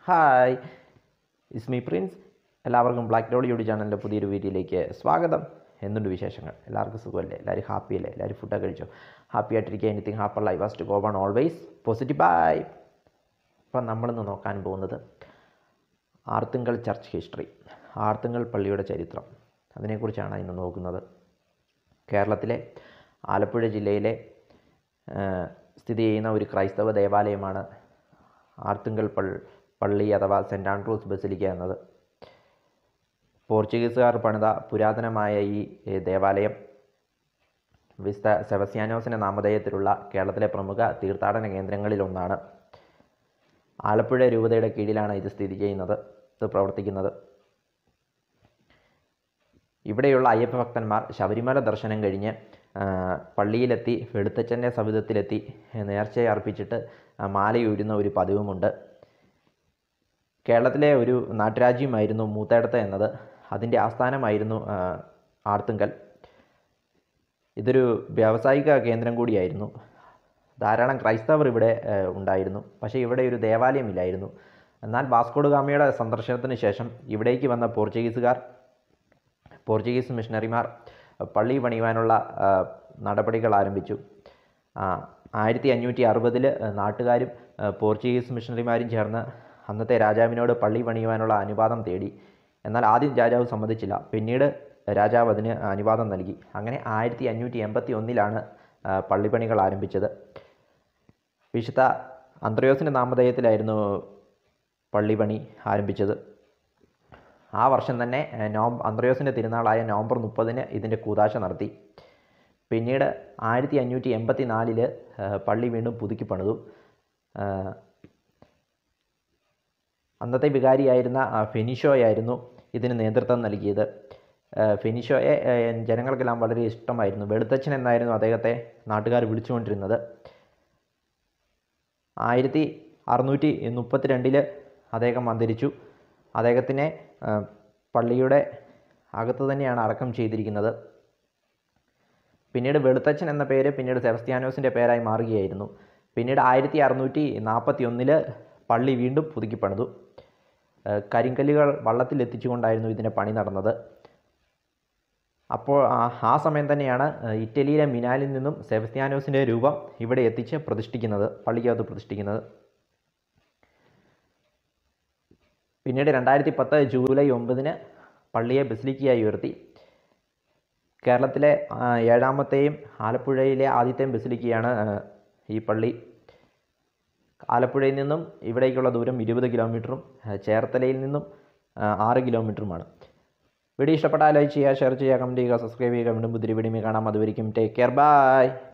hi it's me Prince എല്ലാവർക്കും Black Doll YouTube ചാനലിൻ്റെ പുതിയൊരു വീഡിയോയിലേക്ക് സ്വാഗതം എന്തുണ്ട് വിശേഷങ്ങൾ എല്ലാവർക്കും സുഖമല്ലേ എല്ലാവരും ഹാപ്പി അല്ലേ എല്ലാവരും ഫുഡൊക്കെ കഴിച്ചോ ഹാപ്പി ആയിട്ടിരിക്കുക anything happier life was to go on always positive bye appam നമ്മളിന്ന് നോക്കാൻ പോകുന്നത് ആർത്തുങ്കൽ ചർച്ച് ഹിസ്റ്ററി ആർത്തുങ്കൽ പള്ളിയുടെ ചരിത്രം അതിനെക്കുറിച്ചാണ് ഇന്ന് നോക്കുന്നത് കേരളത്തിലെ ആലപ്പുഴ ജില്ലയിലെ ആ, സ്ഥിതി ചെയ്യുന്ന ഒരു ക്രൈസ്തവ ദേവാലയമാണ് ആർത്തുങ്കൽ പൾ പള്ളി അഥവാ സെൻറ് ആൻഡ്രൂസ് ബസിലിക്ക എന്നത് പോർച്ചുഗീസുകാർ പണിത പുരാതനമായ ഈ ഏ, ദേവാലയം വിസ്ത സെബസ്യാനോസിൻ്റെ നാമധേയത്തിലുള്ള കേരളത്തിലെ പ്രമുഖ തീർത്ഥാടന കേന്ദ്രങ്ങളിലൊന്നാണ് ആലപ്പുഴ രൂപതയുടെ കീഴിലാണ് ഇത് സ്ഥിതി ചെയ്യുന്നത് ഇത് പ്രവർത്തിക്കുന്നത് ഇവിടെയുള്ള അയ്യപ്പ ഭക്തന്മാർ ശബരിമല ദർശനം കഴിഞ്ഞ് ആ, പള്ളിയിലെത്തി വെളുത്തച്ഛൻ്റെ സവിധത്തിലെത്തി നേർച്ച അർപ്പിച്ചിട്ട് ആ, മാലയൂരുന്ന ഒരു പതിവുമുണ്ട് കേരളത്തിലെ ഒരു നാട്ടുരാജ്യമായിരുന്നു മൂത്തേടത്ത് എന്നത് അതിൻ്റെ ആസ്ഥാനമായിരുന്നു ആ, ആർത്തുങ്കൽ ഇതൊരു വ്യാവസായിക കേന്ദ്രം കൂടിയായിരുന്നു ധാരാളം ക്രൈസ്തവർ ഇവിടെ ആ, ഉണ്ടായിരുന്നു പക്ഷേ ഇവിടെ ഒരു ദേവാലയമില്ലായിരുന്നു എന്നാൽ വാസ്കോഡ് ഗാമയുടെ സന്ദർശനത്തിന് ശേഷം ഇവിടേക്ക് വന്ന പോർച്ചുഗീസുകാർ പോർച്ചുഗീസ് മിഷണറിമാർ പള്ളി പണിയുവാനുള്ള ആ, നടപടികൾ ആരംഭിച്ചു ആ, ആയിരത്തി അഞ്ഞൂറ്റി അറുപതിൽ നാട്ടുകാരും ആ, പോർച്ചുഗീസ് മിഷണറിമാരും ചേർന്ന് അന്നത്തെ രാജാവിനോട് പള്ളി പണിയുവാനുള്ള അനുവാദം തേടി എന്നാൽ ആദ്യം രാജാവ് സമ്മതിച്ചില്ല പിന്നീട് രാജാവ് അതിന് അനുവാദം നൽകി അങ്ങനെ ആയിരത്തി അഞ്ഞൂറ്റി എൺപത്തി ഒന്നിലാണ് പള്ളിപ്പണികൾ ആരംഭിച്ചത് വിശുദ്ധ അന്ത്രയോസിൻ്റെ നാമധേയത്തിലായിരുന്നു പള്ളിപ്പണി ആരംഭിച്ചത് ആ വർഷം തന്നെ നവംബർ അന്ത്രയോസിൻ്റെ തിരുനാളായ നവംബർ മുപ്പതിന് ഇതിൻ്റെ കൂതാശ നടത്തി പിന്നീട് ആയിരത്തി അഞ്ഞൂറ്റി എൺപത്തി നാലില് പള്ളി വീണ്ടും പുതുക്കി പണിതു ആ, അന്നത്തെ വികാരിയായിരുന്ന ആ, ഫെനിഷോയായിരുന്നു ഇതിന് നേതൃത്വം നൽകിയത് ആ, ഫെനിഷോയെ ആ, ജനങ്ങൾക്കെല്ലാം വളരെ ഇഷ്ടമായിരുന്നു വെളുത്തച്ഛൻ എന്നായിരുന്നു അദ്ദേഹത്തെ നാട്ടുകാർ വിളിച്ചുകൊണ്ടിരുന്നത് ആയിരത്തി അറുന്നൂറ്റി മുപ്പത്തിരണ്ടില് അദ്ദേഹം അന്തരിച്ചു അദ്ദേഹത്തിനെ ആ, പള്ളിയുടെ അകത്ത് തന്നെയാണ് അടക്കം ചെയ്തിരിക്കുന്നത് പിന്നീട് വെളുത്തച്ഛൻ എന്ന പേര് പിന്നീട് സെബസ്ത്യാനോസിൻ്റെ പേരായി മാറുകയായിരുന്നു പിന്നീട് ആയിരത്തി അറുന്നൂറ്റി നാൽപ്പത്തി ഒന്നില് പള്ളി വീണ്ടും പുതുക്കി പണിതു ആ, കരിങ്കല്ലുകൾ വള്ളത്തിൽ എത്തിച്ചുകൊണ്ടായിരുന്നു ഇതിൻ്റെ പണി നടന്നത് അപ്പോൾ ആ- ആ സമയം തന്നെയാണ് ആ, ഇറ്റലിയിലെ മിനാലിൽ നിന്നും സെബസ്ത്യാനോസിൻ്റെ രൂപം ഇവിടെ എത്തിച്ച് പ്രതിഷ്ഠിക്കുന്നത് പള്ളിക്കകത്ത് പ്രതിഷ്ഠിക്കുന്നത് പിന്നീട് രണ്ടായിരത്തി പത്ത് ജൂലൈ ഒമ്പതിന് പള്ളിയെ ബസിലിക്കയായി ഉയർത്തി കേരളത്തിലെ ആ, ഏഴാമത്തെയും ആലപ്പുഴയിലെ ആദ്യത്തെയും ബസിലിക്കയാണ് ആ, ഈ പള്ളി ആലപ്പുഴയിൽ നിന്നും ഇവിടേക്കുള്ള ദൂരം ഇരുപത് കിലോമീറ്ററും ആ, ചേർത്തലയിൽ നിന്നും ആ, ആറ് കിലോമീറ്ററുമാണ് വീഡിയോ ഇഷ്ടപ്പെട്ടാൽ ലൈക്ക് ചെയ്യുക ഷെയർ ചെയ്യുക കമൻറ്റ് ചെയ്യുക സബ്സ്ക്രൈബ് ചെയ്യുക വീണ്ടും പുതിയ വീഡിയോ കാണാം അതുവരിക്കും ടേക്ക് കെയർ ബൈ